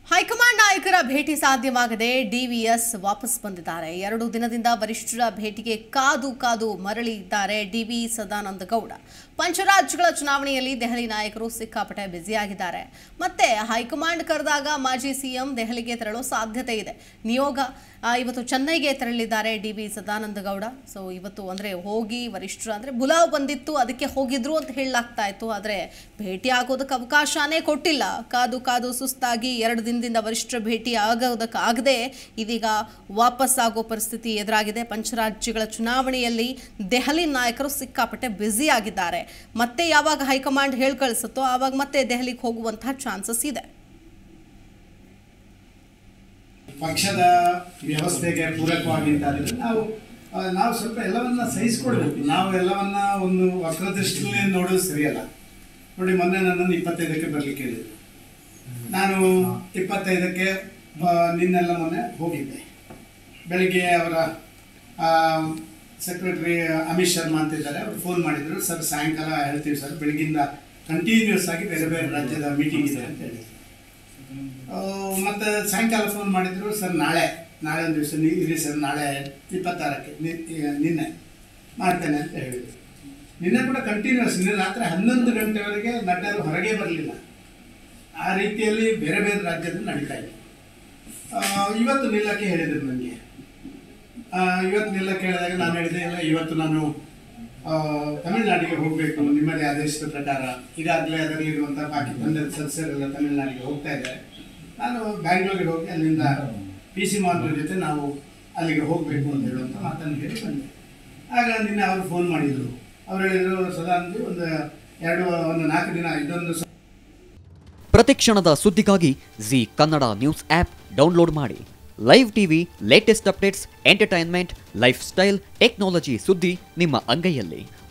high command ನಾಯಕರ ಭೇಟಿ ಸಾಧ್ಯವಾಗದೆ ಡಿವಿಎಸ್ ವಾಪಸ್ ಬಂದಿದ್ದಾರೆ ಎರಡು ದಿನದಿಂದ ವರಿಷ್ಠರ ಭೇಟಿಗೆ ಕಾದು ಕಾದು ಮರಳಿದ್ದಾರೆ ಡಿವಿ ಸದಾನಂದ ಗೌಡ ಪಂಚರಾಜ್ಯಗಳ ಚುನಾವಣೆಯಲ್ಲಿ ದೆಹಲಿ ನಾಯಕರು ಸಿಕ್ಕಾಪಟ್ಟೆ ಬ್ಯುಸಿಯಾಗಿದ್ದಾರೆ ಮತ್ತೆ ಹೈಕಮಾಂಡ್ ಕರೆದಾಗ ಮಾಜಿ ಸಿಎಂ ದೆಹಲಿಗೆ ತೆರಳೋ ಸಾಧ್ಯತೆ ಇದೆ ನಿಯೋಗ ಆ, ಇವತ್ತು ಚೆನ್ನೈಗೆ ತೆರಳಿದ್ದಾರೆ D V Sadananda Gowda so ಇವತ್ತು ಅಂದರೆ ಹೋಗಿ ವರಿಷ್ಠರು ಅಂದರೆ ಬುಲಾವ್ ಬಂದಿತ್ತು ಅದಕ್ಕೆ ಹೋಗಿದ್ರು ಅಂತ ಹೇಳಲಾಗ್ತಾ ಇತ್ತು ಆದರೆ ಭೇಟಿ ಆಗೋದಕ್ಕೆ ಅವಕಾಶನೇ ಕೊಟ್ಟಿಲ್ಲ ಕಾದು ಕಾದು ಸುಸ್ತಾಗಿ ಎರಡು ದಿನದಿಂದ ವರಿಷ್ಠರ ಭೇಟಿ ಆಗೋದಕ್ಕೆ ಆಗದೆ ಇದೀಗ ವಾಪಸ್ ಆಗೋ ಪರಿಸ್ಥಿತಿ ಎದುರಾಗಿದೆ ಪಂಚರಾಜ್ಯಗಳ ಚುನಾವಣೆಯಲ್ಲಿ ದೆಹಲಿ ನಾಯಕರು ಸಿಕ್ಕಾಪಟ್ಟೆ ಬ್ಯುಸಿ ಆಗಿದ್ದಾರೆ ಮತ್ತೆ ಯಾವಾಗ ಹೈಕಮಾಂಡ್ ಹೇಳಿ ಕಳಿಸುತ್ತೋ ಆವಾಗ ಮತ್ತೆ ದೆಹಲಿಗೆ ಹೋಗುವಂತಹ ಚಾನ್ಸಸ್ ಇದೆ ಪಕ್ಷದ ವ್ಯವಸ್ಥೆಗೆ ಪೂರಕವಾಗಿ ನಿಂತಾದ್ರೆ ನಾವು ಆ, ನಾವು ಸ್ವಲ್ಪ ಎಲ್ಲವನ್ನ ಸಹಿಸ್ಕೊಡ್ಬೇಕು ನಾವು ಎಲ್ಲವನ್ನ ಒಂದು ವಕ್ರದೃಷ್ಟಿಯಲ್ಲಿ ನೋಡೋದು ಸರಿಯಲ್ಲ ನೋಡಿ ಮೊನ್ನೆ ನನ್ನನ್ನು ಇಪ್ಪತ್ತೈದಕ್ಕೆ ಬರ್ಲಿಕ್ಕೆ ಹೇಳಿದ್ರು ನಾನು ಇಪ್ಪತ್ತೈದಕ್ಕೆ ಬ- ನಿನ್ನೆಲ್ಲ ಮೊನ್ನೆ ಹೋಗಿದ್ದೆ ಬೆಳಿಗ್ಗೆ ಅವರ ಸೆಕ್ರೆಟರಿ ಅಮಿತ್ ಶರ್ಮಾ ಅಂತ ಇದ್ದಾರೆ ಅವರು ಫೋನ್ ಮಾಡಿದ್ರು ಸರ್ ಸಾಯಂಕಾಲ ಹೇಳ್ತೀವಿ ಸರ್ ಬೆಳಗಿಂದ ಕಂಟಿನ್ಯೂಸ್ ಆಗಿ ಬೇರೆ ಬೇರೆ ರಾಜ್ಯದ ಮೀಟಿಂಗ್ ಇದೆ ಅಂತ ಹೇಳಿದ್ರು ಆ, ಮತ್ತೆ ಸಾಯಂಕಾಲ ಫೋನ್ ಮಾಡಿದ್ರು ಸರ್ ನಾಳೆ ನಾಳೆ ಒಂದು ದಿವಸ ನೀ ಇರಿ ಸರ್ ನಾಳೆ ಇಪ್ಪತ್ತಾರಕ್ಕೆ ನಿ- ಈಗ ನಿನ್ನೆ ಮಾಡ್ತೇನೆ ಅಂತ ಹೇಳಿದ್ರು ನಿನ್ನೆ ಕೂಡ ಕಂಟಿನ್ಯೂಸ್ ನಿನ್ನೆ ರಾತ್ರಿ ಹನ್ನೊಂದು ಗಂಟೆವರೆಗೆ ನಟರು ಹೊರಗೆ ಬರಲಿಲ್ಲ ಆ ರೀತಿಯಲ್ಲಿ ಬೇರೆ ಬೇರೆ ರಾಜ್ಯದಲ್ಲಿ ನಡೀತಾ ಇದೆ ಆ, ಇವತ್ತು ನಿಲ್ಲಕ್ಕೆ ಹೇಳಿದ್ರು ನನಗೆ ಇವತ್ತು ನಿಲ್ಲಕ್ಕೆ ಹೇಳಿದಾಗ ನಾನು ಹೇಳಿದೆ ಇಲ್ಲ ಇವತ್ತು ನಾನು ಆ, ತಮಿಳುನಾಡಿಗೆ ಹೋಗಬೇಕು ನಿಮ್ಮದೇ ಆದೇಶದ ಪ್ರಕಾರ ಈಗಾಗಲೇ ಅದರಲ್ಲಿರುವಂಥ ಬಾಕಿ ತಂಡದ ಸದಸ್ಯರೆಲ್ಲ ತಮಿಳುನಾಡಿಗೆ ಹೋಗ್ತಾ ಇದ್ದಾರೆ ನಾನು ಬ್ಯಾಂಗ್ಳೂರಿಗೆ ಹೋಗಿ ಅಲ್ಲಿಂದ ಪಿ ಸಿ ಮಾಲ್ರ ಜೊತೆ ನಾವು ಅಲ್ಲಿಗೆ ಹೋಗಬೇಕು ಅಂತ ಹೇಳುವಂಥ ಮಾತನ್ನು ಹೇಳಿ ಬಂದೆ ಆಗ ನಿನ್ನೆ ಅವರು ಫೋನ್ ಮಾಡಿದರು ಅವ್ರು ಹೇಳಿದರು ಸದಾನಂದಿ ಒಂದು ಎರಡು ಒಂದು ನಾಲ್ಕು ದಿನ ಇದೊಂದು ಸ- ಪ್ರತಿಕ್ಷಣದ ಸುದ್ದಿಗಾಗಿ Zee Kannada news app download ಮಾಡಿ live TV latest updates entertainment lifestyle technology ಸುದ್ದಿ ನಿಮ್ಮ ಅಂಗೈಯಲ್ಲಿ